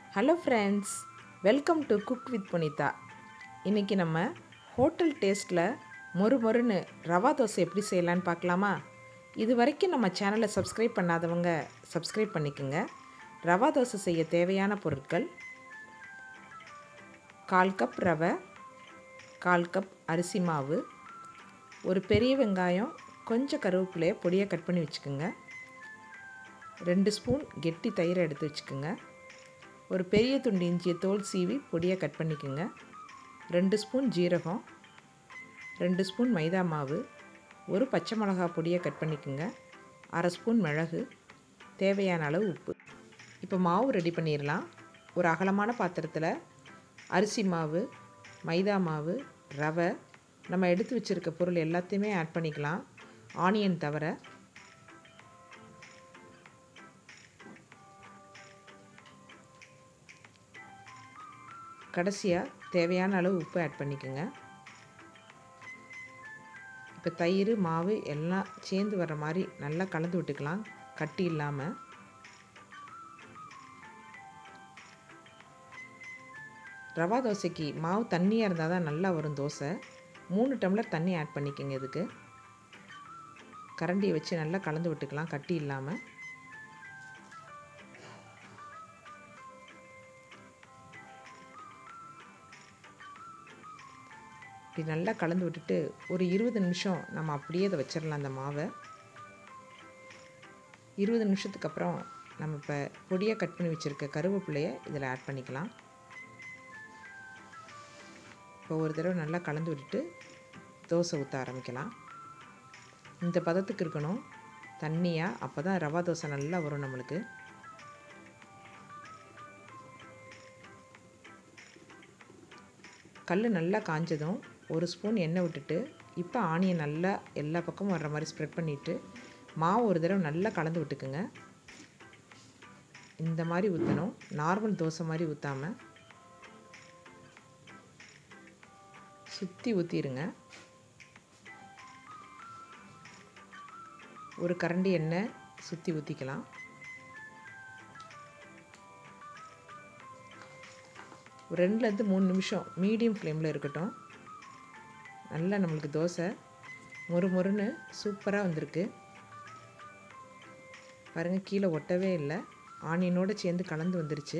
hello friends welcome to cook with Punitha இன்றைக்கி நம்ம hotel டேஸ்ட்டில் மொறு மொறுன்னு ரவா தோசை எப்படி செய்யலான்னு பார்க்கலாமா இது வரைக்கும் நம்ம சேனலை சப்ஸ்கிரைப் பண்ணாதவங்க சப்ஸ்கிரைப் பண்ணிக்கோங்க ரவா தோசை செய்ய தேவையான பொருட்கள் கால் கப் ரவை கால் கப் அரிசி மாவு ஒரு பெரிய வெங்காயம் கொஞ்சம் கருவேப்பிலையை பொடியாக கட் பண்ணி வச்சுக்கோங்க ரெண்டு ஸ்பூன் கெட்டி தயிரை எடுத்து வச்சுக்கோங்க ஒரு பெரிய துண்டு இஞ்சியை தோல் சீவி பொடியாக கட் பண்ணிக்கோங்க ரெண்டு ஸ்பூன் ஜீரகம் ரெண்டு ஸ்பூன் மைதா மாவு ஒரு பச்சை மிளகா பொடியை கட் பண்ணிக்கோங்க அரை ஸ்பூன் மிளகு தேவையான அளவு உப்பு இப்போ மாவு ரெடி பண்ணிடலாம் ஒரு அகலமான பாத்திரத்தில் அரிசி மாவு மைதா மாவு ரவை நம்ம எடுத்து வச்சுருக்க பொருள் எல்லாத்தையுமே ஆட் பண்ணிக்கலாம் ஆனியன் தவிர கடைசியாக தேவையான அளவு உப்பு ஆட் பண்ணிக்கோங்க இப்போ தயிர் மாவு எல்லாம் சேர்ந்து வர மாதிரி நல்லா கலந்து விட்டுக்கலாம் கட்டி இல்லாமல் ரவா தோசைக்கு மாவு தண்ணியாக இருந்தால் தான் நல்லா வரும் தோசை மூணு டம்ளர் தண்ணி ஆட் பண்ணிக்கோங்க இதுக்கு கரண்டியை வச்சு நல்லா கலந்து விட்டுக்கலாம் கட்டி இல்லாமல் இப்படி நல்லா கலந்து விட்டுட்டு ஒரு இருபது நிமிஷம் நம்ம அப்படியே அதை வச்சிடலாம் அந்த மாவை இருபது நிமிஷத்துக்கு அப்புறம் நம்ம இப்போ பொடியாக கட் பண்ணி வச்சுருக்க கருவேப்பிலையை இதில் ஆட் பண்ணிக்கலாம் இப்போ ஒரு தடவை நல்லா கலந்து விட்டுட்டு தோசை ஊற்ற ஆரம்பிக்கலாம் இந்த பதத்துக்கு இருக்கணும் தண்ணியாக அப்போ தான் ரவா தோசை நல்லா வரும் நம்மளுக்கு கல் நல்லா காஞ்சதும் ஒரு ஸ்பூன் எண்ணெய் விட்டுட்டு இப்போ ஆனியன் நல்லா எல்லா பக்கமும் வர்ற மாதிரி ஸ்ப்ரெட் பண்ணிவிட்டு மாவு ஒரு தடவை நல்லா கலந்து விட்டுக்குங்க இந்த மாதிரி ஊற்றணும் நார்மல் தோசை மாதிரி ஊற்றாமல் சுற்றி ஊற்றிடுங்க ஒரு கரண்டி எண்ணெய் சுற்றி ஊற்றிக்கலாம் ஒரு ரெண்டுலேருந்து மூணு நிமிஷம் மீடியம் ஃப்ளேமில் இருக்கட்டும் நல்லா நம்மளுக்கு தோசை மொறு மொறுன்னு சூப்பராக வந்திருக்கு பாருங்கள் கீழே ஒட்டவே இல்லை ஆனியனோடு சேர்ந்து கலந்து வந்துருச்சு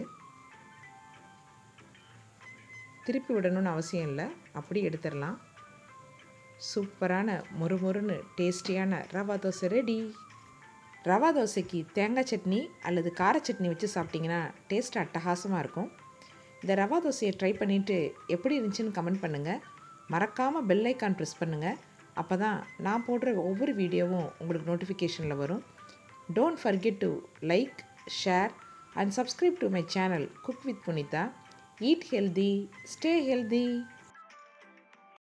திருப்பி விடணும்னு அவசியம் இல்லை அப்படி எடுத்துடலாம் சூப்பரான மொறுமொறுன்னு டேஸ்டியான ரவா தோசை ரெடி ரவா தோசைக்கு தேங்காய் சட்னி அல்லது கார சட்னி வச்சு சாப்பிட்டிங்கன்னா டேஸ்ட் அட்டகாசமாக இருக்கும் இந்த ரவா தோசையை ட்ரை பண்ணிவிட்டு எப்படி இருந்துச்சுன்னு கமெண்ட் பண்ணுங்கள் மறக்காமல் பெல் ஐக்கான் ப்ரெஸ் பண்ணுங்கள் அப்போ தான் நான் போடுற ஒவ்வொரு வீடியோவும் உங்களுக்கு நோட்டிஃபிகேஷனில் வரும் don't forget to like share and subscribe to my channel cook with Punitha eat healthy stay healthy